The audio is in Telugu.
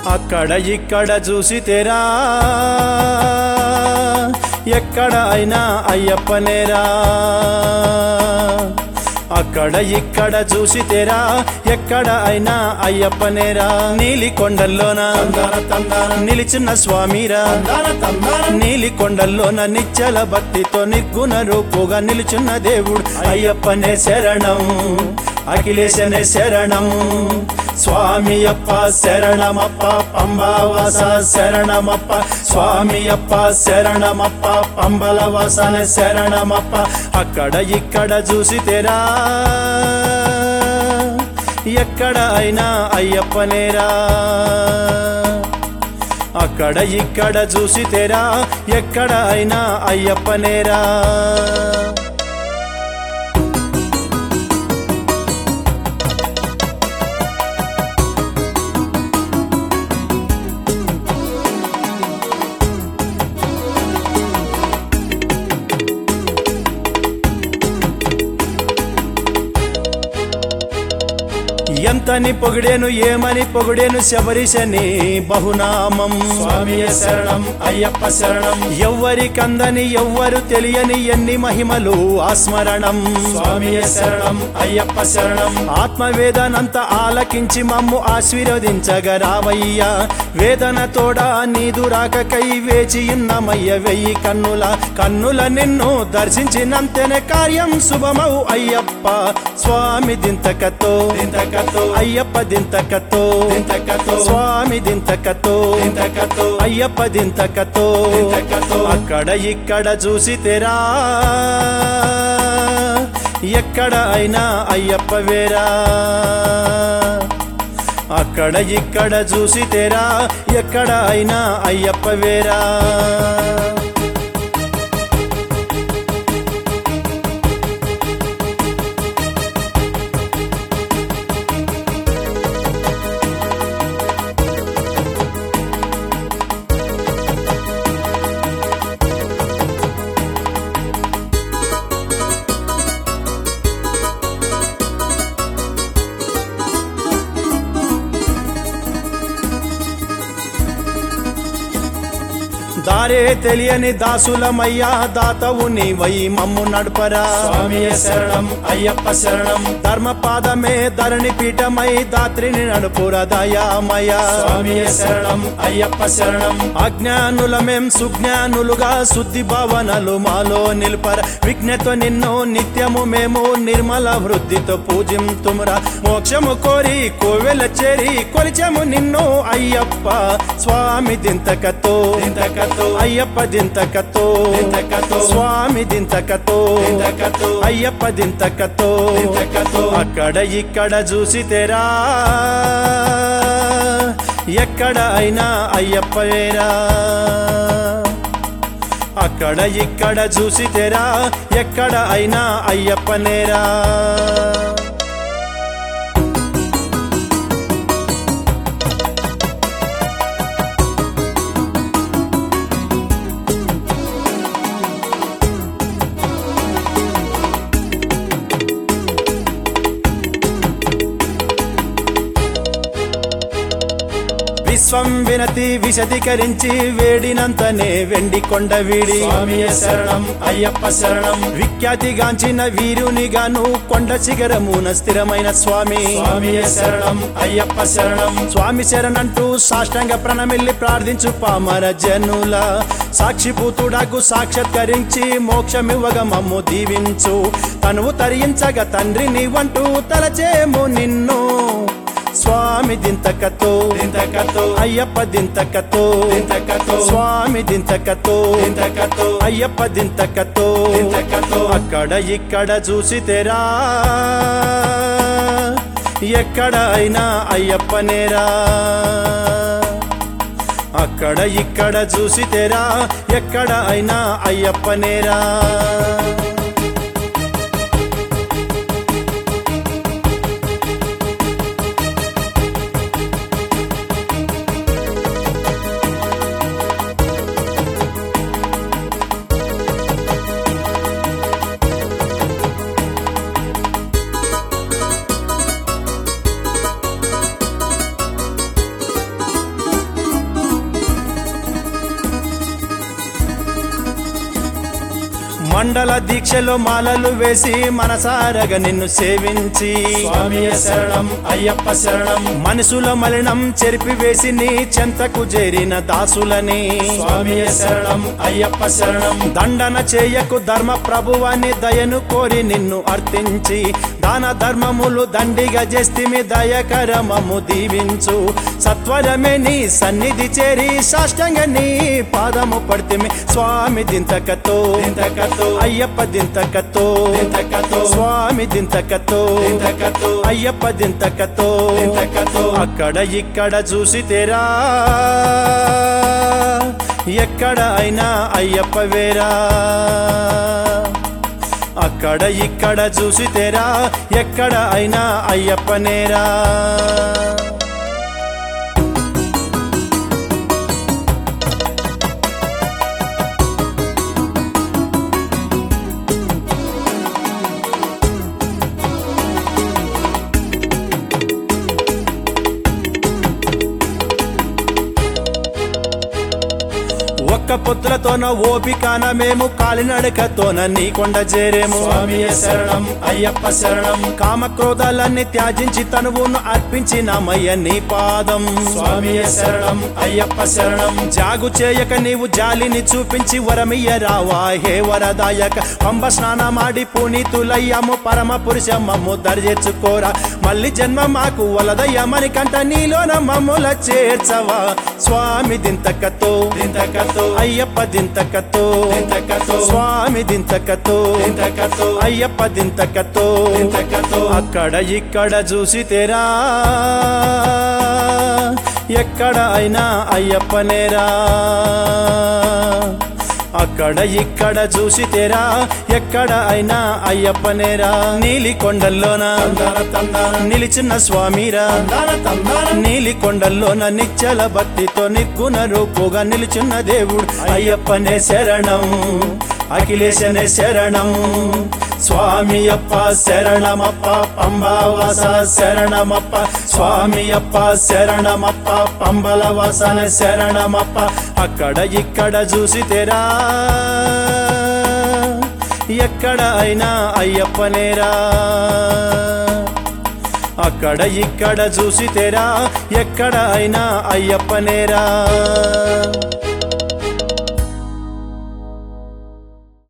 అక్కడ ఇక్కడ చూసితేరా ఎక్కడ అయినా అయ్యప్పనేరా అక్కడ ఇక్కడ చూసితేరా ఎక్కడ అయినా అయ్యప్పనేరా నీలి కొండల్లోన నిలిచిన స్వామిరా నీలి కొండల్లోన నిచ్చల భక్తితో నిర్గుణ రూపుగా నిలుచున్న దేవుడు అయ్యప్పనే శరణం అఖిలేశనే శరణం స్వామియప్ప శరణమప్ప పంబావాస శరణమప్ప స్వామియప్ప శరణమప్ప పంబలవాసన శరణమప్ప అక్కడ ఇక్కడ చూసితేరా ఎక్కడ అయినా అయ్యప్పనేరా అక్కడ ఇక్కడ చూసితేరా ఎక్కడ అయినా అయ్యప్పనేరా ఎంతని పొగిడేను ఏమని పొగిడేను శబరిశని బహునామం స్వామి శరణం అయ్యప్ప శరణం ఎవ్వరి కందని ఎవ్వరు తెలియని ఎన్ని మహిమలు ఆస్మరణం స్వామి శరణం అయ్యప్ప శరణం ఆత్మవేదనంత ఆలకించి మమ్ము ఆశీర్వదించగ రావయ్యా వేదన తోడా నీదు రాకకై వేచి ఉన్నమయ్య వెయ్యి కన్నుల కన్నుల నిన్ను దర్శించినంతనే కార్యం శుభమౌ అయ్యప్ప స్వామి దింతకతో దింతకతో అయ్యప్ప దింతకతో దింతకతో స్వామి దింతకతో దింతకతో అయ్యప్ప దింతకతో దింతకతో అక్కడ ఇక్కడ చూసితేరా ఎక్కడ అయినా అయ్యప్ప వేరా అక్కడ ఇక్కడ చూసితేరా ఎక్కడ అయినా అయ్యప్ప వేరా దారే తెలియని దాసులమయ్యా దాతవు నీవై మమ్ము నడుపరా స్వామి శరణం అయ్యప్ప శరణం ధర్మపాదమే ధరణి పీఠమై దాత్రిని నడుపుర దయామయ స్వామి శరణం అయ్యప్ప శరణం అజ్ఞానులమేం సుజ్ఞానులుగా శుద్ధి భావనలు మాలో నిలుపర విజ్ఞతో నిన్ను నిత్యము మేము నిర్మల వృద్ధితో పూజింతుమురా మోక్షము కోరి కోవెల చేరి కొలిచము నిన్ను అయ్యప్ప స్వామి దింతకతో దింతకతో అయ్యప్ప దింతకతో దింతకతో స్వామి దింతకతో దింతకతో అయ్యప్ప దింతకతో దింతకతో అక్కడ ఇక్కడ చూసితేరా ఎక్కడ అయినా అయ్యప్ప వేరా అక్కడ ఇక్కడ చూసితేరా ఎక్కడ అయినా అయ్యప్ప నేరా విశ్వం వినతి విశదీకరించి వేడినంతనే వెండి కొండ వీడి స్వామి శరణం అయ్యప్ప శరణం విఖ్యాతిగాంచిన వీరునిగాను కొండ శిఖరమున స్థిరమైన స్వామి స్వామి శరణం అయ్యప్ప శరణం స్వామి శరణంటూ సాష్టాంగ ప్రణమిల్లి ప్రార్థించు పామర జనుల సాక్షిభూతుడాకు సాక్షాత్కరించి మోక్షమివ్వగ మమ్ము దీవించు తనువు తరించగ తండ్రిని వంటూ తలచేము నిన్ను స్వామి దింతకతో దింతకతో అయ్యప్ప దింతకతో దింతకతో స్వామి దింతకతో దింతకతో అయ్యప్ప దింతకతో దింతకతో అక్కడ ఇక్కడ చూసితేరా ఎక్కడ అయినా అయ్యప్ప నేరా అక్కడ ఇక్కడ చూసితేరా ఎక్కడ అయినా అయ్యప్ప నేరా మండల దీక్షలో మాలలు వేసి మనసారగా నిన్ను సేవించి స్వామి శరణం అయ్యప్ప శరణం మనసుల మలినం చెరిపివేసి నీ చెంతకు చేరిన దాసులని స్వామి శరణం అయ్యప్ప శరణం దండన చేయకు ధర్మ ప్రభువాన్ని దయను కోరి నిన్ను అర్థించి దాన ధర్మములు దండిగా చేస్తిమి దయకరమము దీవించు సత్వరమే నీ సన్నిధి చేరి సాష్టంగా నీ పాదము పడితిమి స్వామి దింతకతో దింతకతో అయ్యప్ప దింతకతో దింతకతో స్వామి దింతకతో దింతకతో అయ్యప్ప దింతకతో దింతకతో అక్కడ ఇక్కడ చూసి తెరా ఎక్కడ అయినా అయ్యప్ప వేరా అక్కడ ఇక్కడ చూసి తెరా ఎక్కడ అయినా అయ్యప్ప నేరా ఒక్క పొత్తులతోన ఓపికాన మేము కాలినడకతోన నీ కొండ చేరేము స్వామి శరణం అయ్యప్ప శరణం కామక్రోధాలన్నీ త్యాజించి తనువును అర్పించినామయ్య నీ పాదం స్వామి శరణం అయ్యప్ప శరణం జాగు చేయక నీవు జాలిని చూపించి వరమియ్య రావా హే వరదాయక పంబ స్నానమాడి పునీతులయ్యము పరమ పురుషమ్మము దర్జెచ్చుకోరా మళ్ళీ జన్మ మాకు వలదయ్యమని కంట నీలోన మమ్ముల చేర్చవా స్వామి దింతకతో దింతకతో అయ్యప్ప దింతకతో దింతకతో స్వామి దింతకతో దింతకతో అయ్యప్ప దింతకతో దింతకతో అక్కడ ఇక్కడ చూసి తెరా ఎక్కడ అయినా అయ్యప్ప నేరా అక్కడ ఇక్కడ చూసి తెరా ఎక్కడ అయినా అయ్యప్ప నేరా నీలి కొండల్లోన తందాన తందాన నిలిచిన స్వామిరా తందాన తందాన నీలి కొండల్లోన నిచ్చల భక్తితో నిర్గుణ రూపుగా నిలుచున్న దేవుడు అయ్యప్పనే శరణం అఖిలేశనే శరణం స్వామి అప్ప శరణమప్ప పంబావాస శరణమప్ప స్వామి అప్ప శరణమప్ప పంబల వాసన శరణమప్ప అక్కడ ఇక్కడ చూసి తెరా ఎక్కడ అయినా అయ్యప్ప నేరా అక్కడ ఇక్కడ చూసి తెరా ఎక్కడ అయినా అయ్యప్ప నేరా